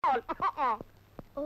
ஓ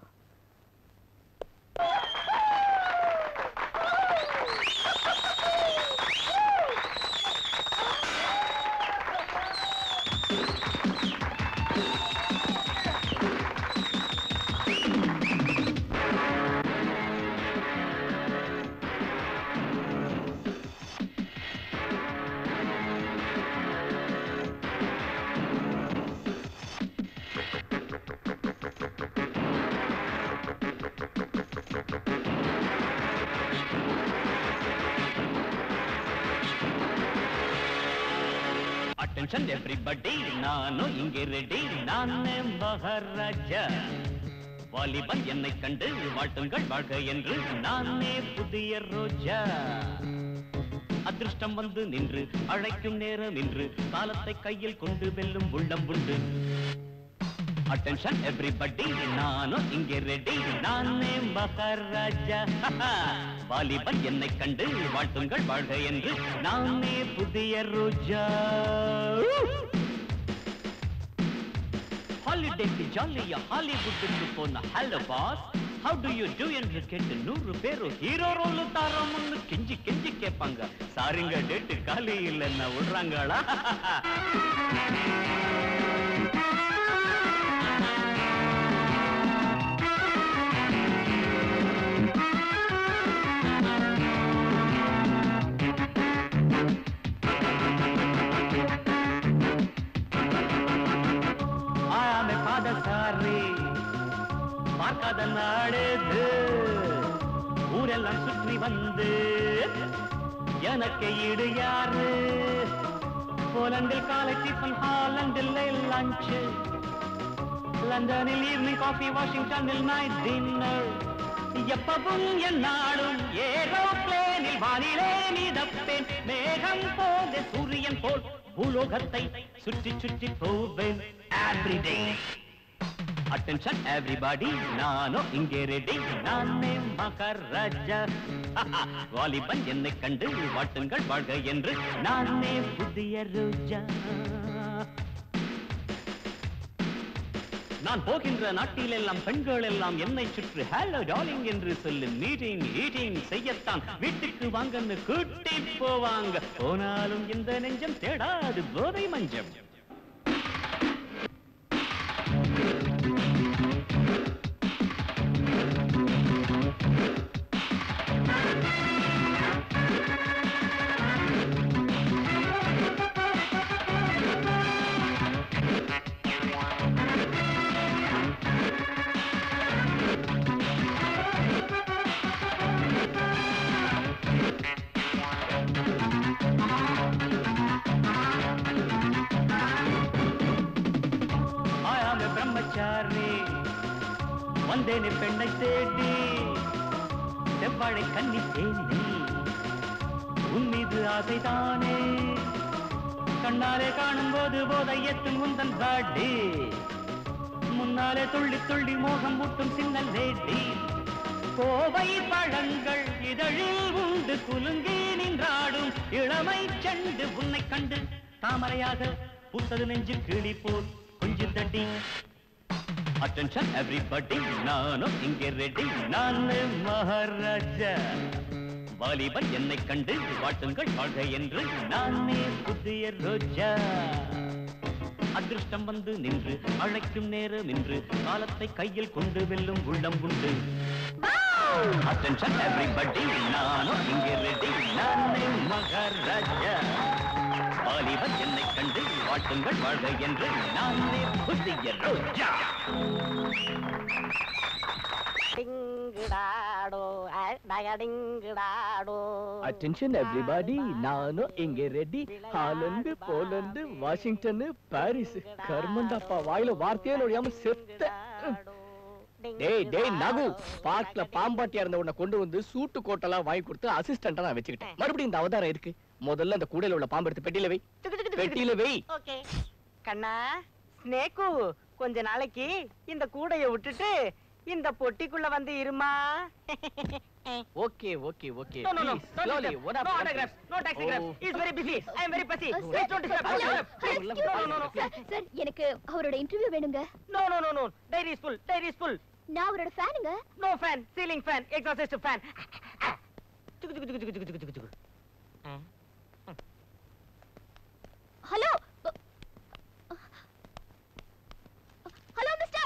attention everybody நானும் இங்கே ready நானே மகாராஜா வாலிபன் என்னை கண்டு வாழ்த்துங்கள் வாழ்க என்று நானே புதிய ரோஜா அதிர்ஷ்டம் வந்து நின்று அழைக்கும் நேரம் இன்று காலத்தை கையில் கொண்டு வெல்லும் உள்ளம் உண்டு அட்டென்ஷன் எவ்ரிபடி நானும் இங்கே ரெடி நானே மகாராஜா வாலிபன் என்னை கண்டு வாழ்த்துங்கள் வாழ்க என்று நானே புதிய ரோஜா ஹாலிடேக்கு ஜாலியா ஹாலிவுட்டுக்கு போன hello boss how do you do என்று கேட்டு நூறு பேரும் ஹீரோ ரோல் தாரோம்னு கெஞ்சி கெஞ்சி கேட்பாங்க சாரிங்க டேட்டு காலி இல்லைன்னா விடுறாங்களா ஆயாமே பாதசாரி பார்க்காத நாடுது ஊரெல்லாம் சுற்றி வந்து எனக்கு ஈடு யாரு போலண்டில் காலை டிஃபன் ஹாலண்டில் லஞ்ச் லண்டனில் ஈவினிங் காஃபி வாஷிங்டனில் நைட் டின்னர் எப்பவும் என் நாடும் ஏரோப்ளேனில் வானிலே மிதப்பேன் மேகம் போக சூரியன் போல் பூலோகத்தை சுற்றி சுற்றி போவேன் எவ்ரிடே அட்டென்ஷன் எவ்ரிபாடி நானும் இங்கே ரெடி நானே மகாராஜா வாலிபன் என்னை கண்டு வாட்டுங்கள் வாழ்க என்று நானே புதிய ரோஜா நான் போகின்ற நாட்டில் எல்லாம் பெண்கள் எல்லாம் என்னை சுற்றி ஹலோ டார்லிங் என்று சொல்லு மீட்டிங் ஈட்டிங் செய்யத்தான் வீட்டுக்கு வாங்கன்னு கூட்டி போவாங்க போனாலும் இந்த நெஞ்சம் தேடாது போதை மஞ்சம் ஆயாம பிரம்மச்சாரி வந்தேனே பெண்ணை தேடி செவ்வாழை கன்னி தேடி உன் மீது ஆசைதானே கண்ணாலே காணும் போது போதை எத்தும் முந்தன் பாடி முன்னாலே துள்ளி துள்ளி மோகம் ஊட்டும் சின்ன லேடி கோவை பழங்கள் இதழில் உண்டு குலுங்கி நின்றாடும் இளமை செண்டு உன்னை கண்டு தாமரையாக பூத்தது நெஞ்சு கிளி போல் கொஞ்சம் தட்டி அட்டென்ஷன் எவ்ரிபடி நானும் இங்கே ரெடி நான் மகாராஜா வாலிபன் என்னை கண்டு வாழ்த்துங்கள் வாழ்க என்று நானே புதிய ரோஜா அதிர்ஷ்டம் வந்து நின்று அழைக்கும் நேரம் இன்று காலத்தை கையில் கொண்டு வெல்லும் உள்ளம் உண்டு அட்டென்ஷன் எவ்ரிபடி நானும் இங்கே ரெடி நானே மகாராஜா வாலிபன் என்னை கண்டு வாழ்த்துங்கள் வாழ்க என்று நானே புதிய ரோஜா டிங்குடாடோ டயடிங்குடாடோ அட்டென்ஷன் எவ்ரிபாடி நானும் இங்க ready Holland Poland Washington Paris கர்மந்தாப்பா வாயில வார்த்தையே நொழியாம செத்த டேய் டேய் நகு பார்க்ல பாம்பாட்டியா இருந்த உன்னை கொண்டு வந்து சூட்டு கோட்டெல்லாம் வாங்கி கொடுத்து அசிஸ்டண்டா நான் வச்சுக்கிட்டேன் மறுபடியும் இந்த அவதாரம் இருக்கு முதல்ல அந்த கூடையில உள்ள பாம்பு எடுத்து பெட்டியில வை பெட்டியில வை ஓகே கண்ணா ஸ்னேக்கு கொஞ்ச நாளைக்கு இந்த கூடைய விட்டுட்டு இந்த பொட்டிக்குள்ள வந்து இருமா okay okay okay No, no, no. Please, Don't slowly, disturb. one No after one. autographs. No taxigraphs. Oh. He's very busy. I am very busy. Uh, Please don't disturb. Don't Hello. disturb. Please. Excuse No, no, no, me. no. Sir, sir எனக்கு அவரோட interview வேணுங்க No, no, no, no. Diary is full. Diary is full. நான் அவரோட ஃபேனுங்க No fan. Ceiling fan. Exhaust system fan. துக்கு, துக்கு, துக்கு, துக்கு, துக்கு, துக்கு, துக்கு, துக்கு. Hello hello mister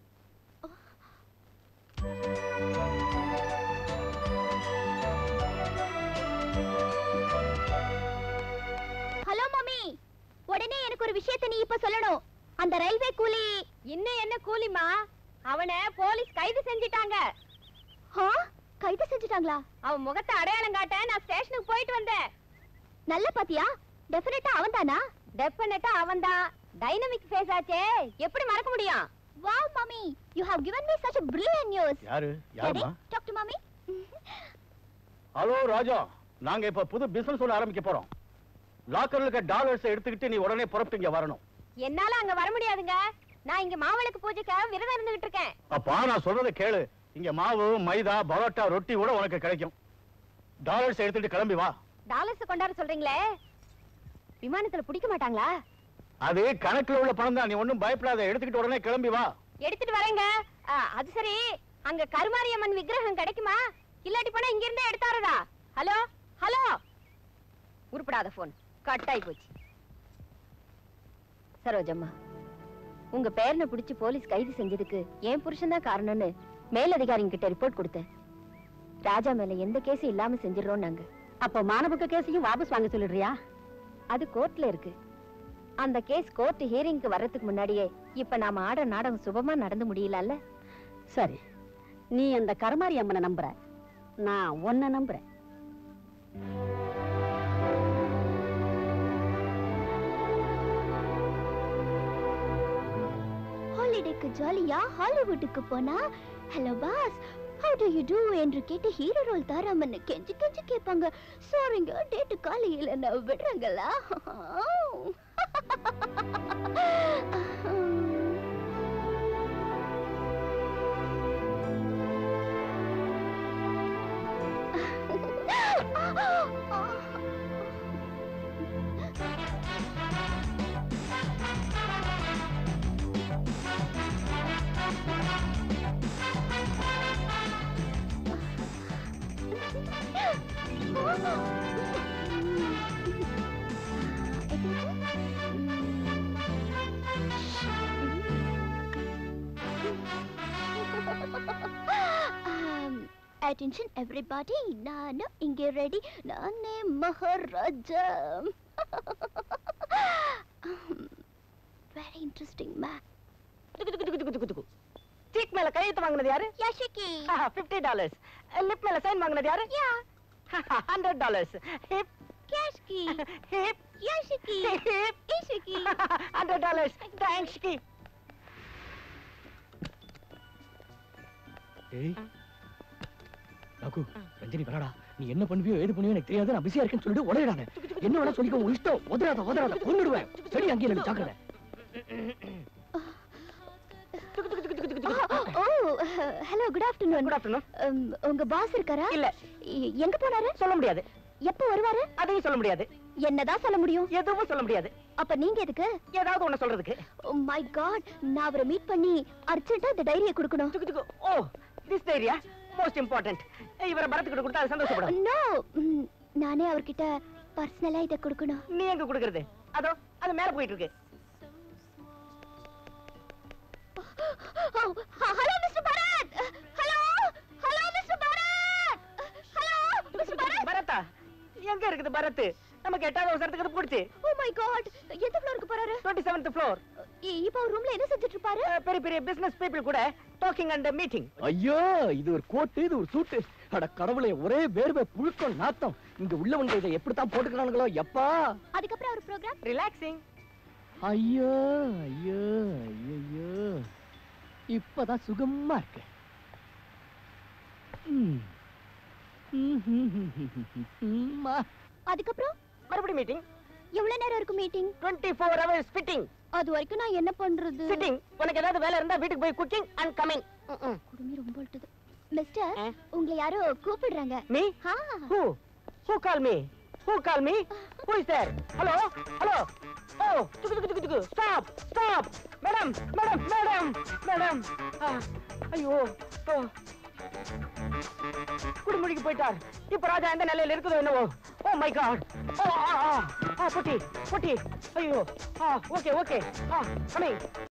hello mummy உடனே எனக்கு ஒரு விஷயத்தை நீ இப்ப சொல்லணும் அந்த ரயில்வே கூலி இன்னும் என்ன கூலிமா அவனை போலீஸ் கைது செஞ்சிட்டாங்க ஆ கைது செஞ்சுட்டாங்களா அவன் முகத்தை அடையாளம் காட்ட நான் ஸ்டேஷனுக்கு போயிட்டு வந்தேன் நல்ல பாத்தியா டெஃபினட்டா அவன்தானா டெஃபினட்டா அவன்தான் டைனமிக் ஃபேஸ் ஆச்சே எப்படி மறக்க முடியும் wow mummy you have given me such a brilliant news யாரு யாருமா talk to mummy hello Raja நாங்க இப்ப புது பிசினஸ் ஒண்ணு ஆரம்பிக்க போறோம் லாக்கர்ல இருக்க டாலர்ஸ் எடுத்துக்கிட்டு நீ உடனே புறப்பட்டு இங்க வரணும் என்னால அங்க வர முடியாதுங்க நான் இங்க மாவிளக்கு பூஜைக்காக விரதம் இருந்துகிட்டு இருக்கேன் அப்பா நான் சொல்றதை கேளு இங்க மாவு மைதா பரோட்டா ரொட்டி கூட உனக்கு கிடைக்கும் டாலர்ஸ் எடுத்துட்டு கிளம்பி வா டாலர்ஸ் கொண்டாட சொல்றீங்களே விமானத்துல பிடிக்க மாட்டாங்களா அது கணக்குல உள்ள பணம் தான் நீ ஒண்ணும் பயப்படாத எடுத்துக்கிட்டு உடனே கிளம்பி வா எடுத்துட்டு வரேங்க ஆ, அது சரி அங்க கருமாரியம்மன் விக்கிரகம் கிடைக்குமா இல்லாட்டி போனா இங்க இருந்தே எடுத்தாரதா ஹலோ ஹலோ உருப்படாத போன் கட் ஆயி போச்சு சரோஜம்மா உங்க பேரனை பிடிச்சு போலீஸ் கைது செஞ்சதுக்கு என் புருஷன் தான் காரணம்னு மேலதிகாரிங்க கிட்ட ரிப்போர்ட் கொடுத்தேன் ராஜா மேல எந்த கேஸும் இல்லாம செஞ்சிடறோம் நாங்க அப்ப மானபுக்க கேஸையும் வாபஸ் வாங்க சொல்லிடுறியா அது கோர்ட்ல இருக்கு அந்த கேஸ் கோர்ட் ஹியரிங்க்கு வர்றதுக்கு முன்னாடியே இப்ப நாம ஆடுற நாடகம் சுபமா நடந்து முடியலல்ல சரி நீ அந்த கருமாரி அம்மனை நம்புற நான் உன்னை நம்புறேன் ஹாலிடேக்கு ஜாலியா ஹாலிவுட்டுக்கு போனா hello boss how do you do என்று கேட்டு ஹீரோ ரோல் தாராமன்னு கெஞ்சி கெஞ்சி கேட்பாங்க சாரிங்க டேட்டு காலையில நான் விடுறாங்களா அட்டென்ஷன் எவ்ரிபாடி நானும் இங்கே ரெடி நானே மகாராஜா வெரி இன்ட்ரெஸ்டிங் மே துக்கு, துக்கு, துக்கு, துக்கு, துக்கு, துக்கு. சீக் மேல கையெழுத்து வாங்குனது யாரு யாஷிகி பிப்டி டாலர்ஸ் லிப் மேல சைன் வாங்குனது யாரு யா ஹண்ட்ரட் டாலர்ஸ் ஹிப் கேஷ்கி ஹிப் யாஷிகி ஹிப் இஷிகி ஹண்ட்ரட் டாலர்ஸ் தேங்க்ஸ் கி ஏய் ரகு ரஞ்சனி வரடா நீ என்ன பண்ணுவியோ ஏது பண்ணுவியோ எனக்கு தெரியாது நான் பிஸியா இருக்கேன்னு சொல்லிட்டு உடையடானே என்ன வேணா சொல்லிக்கோ உன் இஷ்டம் உதறாத உதறாத கொன்னுடுவேன் சரி அங்கேயே நில்லு ஜாக்கிரதை oh hello good afternoon good afternoon உங்க பாஸ் இருக்காரா இல்ல எ- எங்க போனாரு சொல்ல முடியாது எப்போ வருவாரு அதையும் சொல்ல முடியாது என்னதான் சொல்ல முடியும் எதுவும் சொல்ல முடியாது அப்ப நீங்க எதுக்கு ஏதாவது ஒண்ணு சொல்றதுக்கு மை காட் நான் அவரை மீட் பண்ணி அர்ஜென்ட்டா இந்த டைரியை கொடுக்கணும் துக்கு துக்கு ஓ திஸ் டைரியா மோஸ்ட் இம்பார்ட்டன்ட் இவரை பரத்துக்கிட்ட கொடுத்தா அது சந்தோஷப்படும் நோ நானே அவர்கிட்ட பர்சனலா இதை கொடுக்கணும் நீ எங்க கொடுக்கறது அதோ அது மேல போயிட்டு இருக்கு hello mister Bharath hello hello mister Bharath hello mister Bharath பரத்தா எங்க இருக்குது பரத் நமக்கு எட்டாவது அவசரத்துக்கு போடுச்சு ஓ மை காட் எந்த ஃப்ளோருக்கு போறாரு டுவெண்ட்டி செவன்த் ஃப்ளோர் இப்போ அவர் ரூம்ல என்ன செஞ்சுட்டு இருப்பாரு பெரிய பெரிய பிசினஸ் பீப்புள் கூட டாக்கிங் அண்ட் மீட்டிங் ஐயோ இது ஒரு கோட்டு இது ஒரு சூட்டு அட கடவுளே ஒரே வேர்வை புழுக்கம் நாத்தம் இங்க உள்ளவங்க இதை எப்படித்தான் போட்டுக்கிறானுங்களோ எப்பா அதுக்கப்புறம் அவர் ப்ரோக்ராம் ரிலாக்ஸிங் ஐயோ ஐயோ ஐயோ இப்பதான் சுகமா இருக்கு ம். ம், ம், ம், ம், ம், ம், மா. அதுக்கப்புறம் மறுபடியும் மீட்டிங் எவ்வளவு நேரம் இருக்கும் meeting twenty four hours fitting அது வரைக்கும் நான் என்ன பண்றது சிட்டிங் உனக்கு ஏதாவது வேலை இருந்தா வீட்டுக்கு போய் குக்கிங் அண்ட் கமிங் குடுமி ரொம்ப அழுத்துது மிஸ்டர் ஆ? உங்களை யாரோ கூப்பிடுறாங்க மீ ஆ Who? Who call me? Who call me? Who is there? Hello? Hello? Oh, tuku tuku tuku tuku. Stop! Stop! Madam! Madam! Madam! Madam! Ah, ஐயோ ஓ குடுமுடிக்கு போயிட்டார் இப்ப ராஜா எந்த நிலையில இருக்குதோ என்னவோ ஓ மை காட் ஓ ஆ ஆ ஆ பொட்டி பொட்டி ஐயோ ஆ ஓகே ஓகே ஆ கமிங்